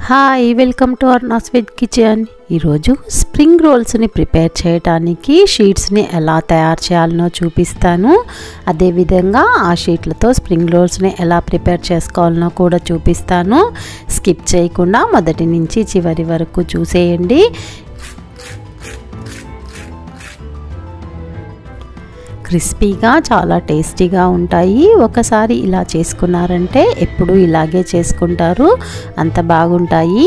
hi welcome to our nonveg kitchen ఈరోజు spring రోల్స్ని prepare చేయడానికి షీట్స్ని ఎలా తయారు చేయాలనో చూపిస్తాను అదేవిధంగా ఆ షీట్లతో స్ప్రింగ్ రోల్స్ని ఎలా ప్రిపేర్ చేసుకోవాలనో కూడా చూపిస్తాను స్కిప్ చేయకుండా మొదటి నుంచి చివరి వరకు చూసేయండి క్రిస్పీగా చాలా టేస్టీగా ఉంటాయి ఒకసారి ఇలా చేసుకున్నారంటే ఎప్పుడు ఇలాగే చేసుకుంటారు అంత బాగుంటాయి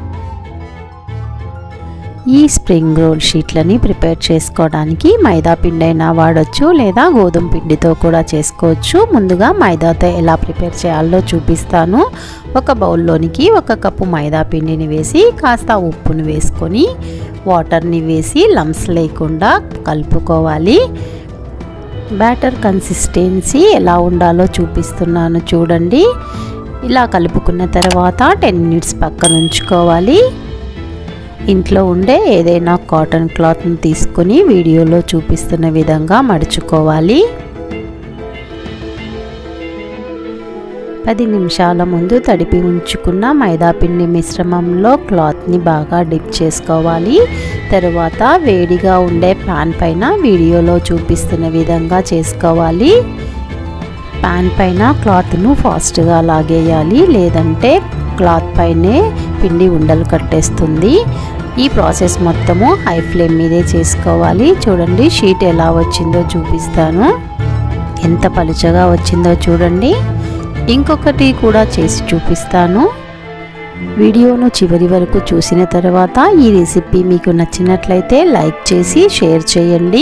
ఈ స్ప్రింగ్ రోల్ షీట్లని ప్రిపేర్ చేసుకోవడానికి మైదా పిండి అయినా వాడచ్చు లేదా గోధుమ పిండితో కూడా చేసుకోవచ్చు ముందుగా మైదాతో ఎలా ప్రిపేర్ చేయాలో చూపిస్తాను ఒక బౌల్లోనికి ఒక కప్పు మైదా పిండిని వేసి కాస్త ఉప్పును వేసుకొని వాటర్ని వేసి లమ్స్ లేకుండా కలుపుకోవాలి బ్యాటర్ కన్సిస్టెన్సీ ఎలా ఉండాలో చూపిస్తున్నాను చూడండి ఇలా కలుపుకున్న తర్వాత టెన్ మినిట్స్ పక్కన ఉంచుకోవాలి ఇంట్లో ఉండే ఏదైనా కాటన్ క్లాత్ని తీసుకుని వీడియోలో చూపిస్తున్న విధంగా మడుచుకోవాలి పది నిమిషాల ముందు తడిపి ఉంచుకున్న మైదాపిండి మిశ్రమంలో క్లాత్ని బాగా డిప్ చేసుకోవాలి తరువాత వేడిగా ఉండే ప్యాన్ పైన వీడియోలో చూపిస్తున్న విధంగా చేసుకోవాలి ప్యాన్ పైన క్లాత్ను ఫాస్ట్గా లాగేయాలి లేదంటే క్లాత్ పైనే పిండి ఉండలు కట్టేస్తుంది ఈ ప్రాసెస్ మొత్తము హై ఫ్లేమ్ మీదే చేసుకోవాలి చూడండి షీట్ ఎలా వచ్చిందో చూపిస్తాను ఎంత పలుచగా వచ్చిందో చూడండి ఇంకొకటి కూడా చేసి చూపిస్తాను వీడియోను చివరి వరకు చూసిన తర్వాత ఈ రెసిపీ మీకు నచ్చినట్లయితే లైక్ చేసి షేర్ చేయండి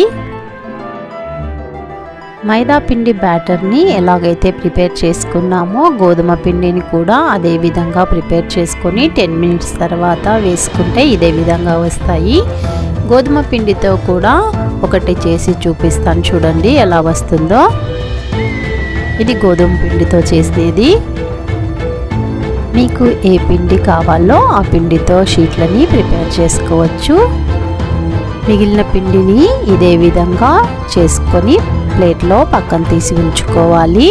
మైదా పిండి బ్యాటర్ని ఎలాగైతే ప్రిపేర్ చేసుకున్నామో గోధుమ పిండిని కూడా అదే విధంగా ప్రిపేర్ చేసుకొని టెన్ మినిట్స్ తర్వాత వేసుకుంటే ఇదే విధంగా వస్తాయి గోధుమ పిండితో కూడా ఒకటి చేసి చూపిస్తాను చూడండి ఎలా వస్తుందో ఇది గోధుమ పిండితో చేసేది మీకు ఏ పిండి కావాలో ఆ పిండితో షీట్లని ప్రిపేర్ చేసుకోవచ్చు మిగిలిన పిండిని ఇదే విధంగా చేసుకొని ప్లేట్లో పక్కన తీసి ఉంచుకోవాలి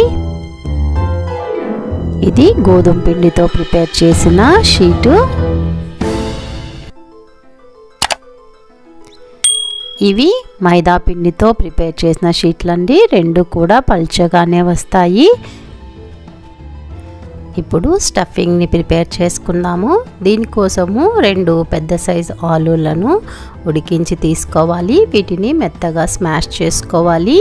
ఇది గోధుమ పిండితో ప్రిపేర్ చేసిన షీటు ఇవి మైదా పిండితో ప్రిపేర్ చేసిన షీట్లండి రెండు కూడా పల్చగానే వస్తాయి ఇప్పుడు స్టఫింగ్ని ప్రిపేర్ చేసుకుందాము దీనికోసము రెండు పెద్ద సైజ్ ఆలులను ఉడికించి తీసుకోవాలి వీటిని మెత్తగా స్మాష్ చేసుకోవాలి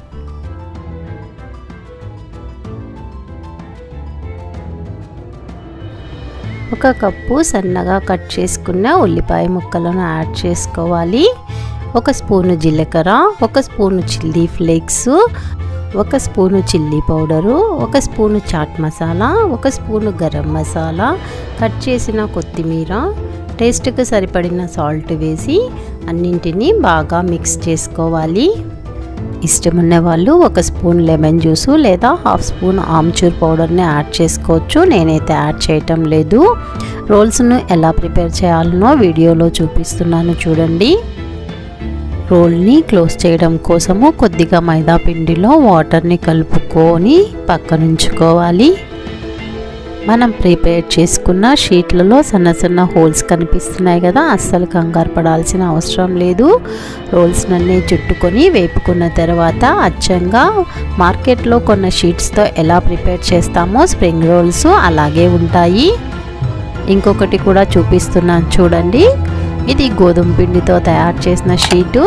ఒక కప్పు సన్నగా కట్ చేసుకున్న ఉల్లిపాయ ముక్కలను యాడ్ చేసుకోవాలి ఒక స్పూను జీలకర్ర ఒక స్పూను చిల్లీ ఫ్లేక్స్ ఒక స్పూను చిల్లీ పౌడరు ఒక స్పూను చాట్ మసాలా ఒక స్పూను గరం మసాలా కట్ చేసిన కొత్తిమీర టేస్ట్కి సరిపడిన సాల్ట్ వేసి అన్నింటినీ బాగా మిక్స్ చేసుకోవాలి ఇష్టం ఉన్న వాళ్ళు ఒక స్పూన్ లెమన్ జ్యూసు లేదా హాఫ్ స్పూన్ ఆమ్చూర్ పౌడర్ని యాడ్ చేసుకోవచ్చు నేనైతే యాడ్ చేయటం లేదు రోల్స్ను ఎలా ప్రిపేర్ చేయాలనో వీడియోలో చూపిస్తున్నాను చూడండి రోల్ని క్లోజ్ చేయడం కోసము కొద్దిగా మైదా పిండిలో వాటర్ని కలుపుకొని పక్కనుంచుకోవాలి మనం ప్రిపేర్ చేసుకున్న షీట్లలో సన్న సన్న హోల్స్ కనిపిస్తున్నాయి కదా అస్సలు కంగారు పడాల్సిన అవసరం లేదు రోల్స్ నన్ను చుట్టుకొని వేపుకున్న తర్వాత అచ్చంగా మార్కెట్లో కొన్న షీట్స్తో ఎలా ప్రిపేర్ చేస్తామో స్ప్రింగ్ రోల్స్ అలాగే ఉంటాయి ఇంకొకటి కూడా చూపిస్తున్నాను చూడండి ఇది గోధుమ పిండితో తయారు చేసిన షీటు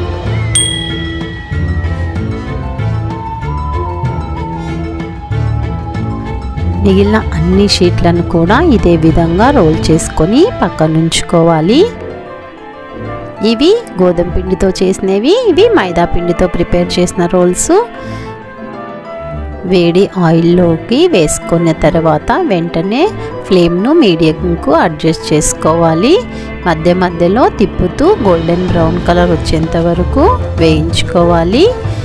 మిగిలిన అన్ని షీట్లను కూడా ఇదే విధంగా రోల్ చేసుకొని పక్కనుంచుకోవాలి ఇవి గోధుమ పిండితో చేసినవి ఇవి మైదా పిండితో ప్రిపేర్ చేసిన రోల్స్ వేడి ఆయిల్లోకి వేసుకున్న తర్వాత వెంటనే ఫ్లేమ్ను మీడియంకు అడ్జస్ట్ చేసుకోవాలి మధ్య మధ్యలో తిప్పుతూ గోల్డెన్ బ్రౌన్ కలర్ వచ్చేంత వరకు వేయించుకోవాలి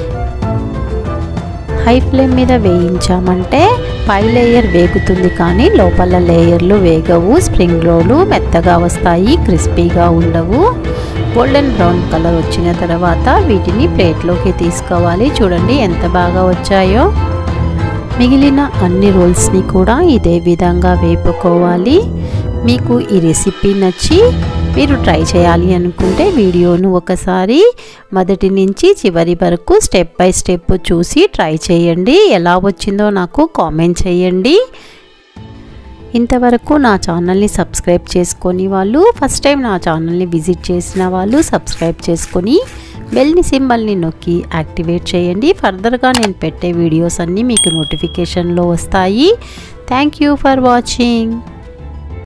హై ఫ్లేమ్ మీద వేయించామంటే పై లేయర్ వేగుతుంది కానీ లోపల లేయర్లు వేగవు స్ప్రింగ్ రోలు మెత్తగా వస్తాయి క్రిస్పీగా ఉండవు గోల్డెన్ బ్రౌన్ కలర్ వచ్చిన తర్వాత వీటిని ప్లేట్లోకి తీసుకోవాలి చూడండి ఎంత బాగా వచ్చాయో మిగిలిన అన్ని రోల్స్ని కూడా ఇదే విధంగా వేపుకోవాలి మీకు ఈ రెసిపీ నచ్చి మీరు ట్రై చేయాలి అనుకుంటే వీడియోను ఒకసారి మొదటి నుంచి చివరి వరకు స్టెప్ బై స్టెప్ చూసి ట్రై చేయండి ఎలా వచ్చిందో నాకు కామెంట్ చేయండి ఇంతవరకు నా ఛానల్ని సబ్స్క్రైబ్ చేసుకొని వాళ్ళు ఫస్ట్ టైం నా ఛానల్ని విజిట్ చేసిన వాళ్ళు సబ్స్క్రైబ్ చేసుకొని బెల్ని సింబల్ని నొక్కి యాక్టివేట్ చేయండి ఫర్దర్గా నేను పెట్టే వీడియోస్ అన్నీ మీకు నోటిఫికేషన్లో వస్తాయి థ్యాంక్ యూ ఫర్ వాచింగ్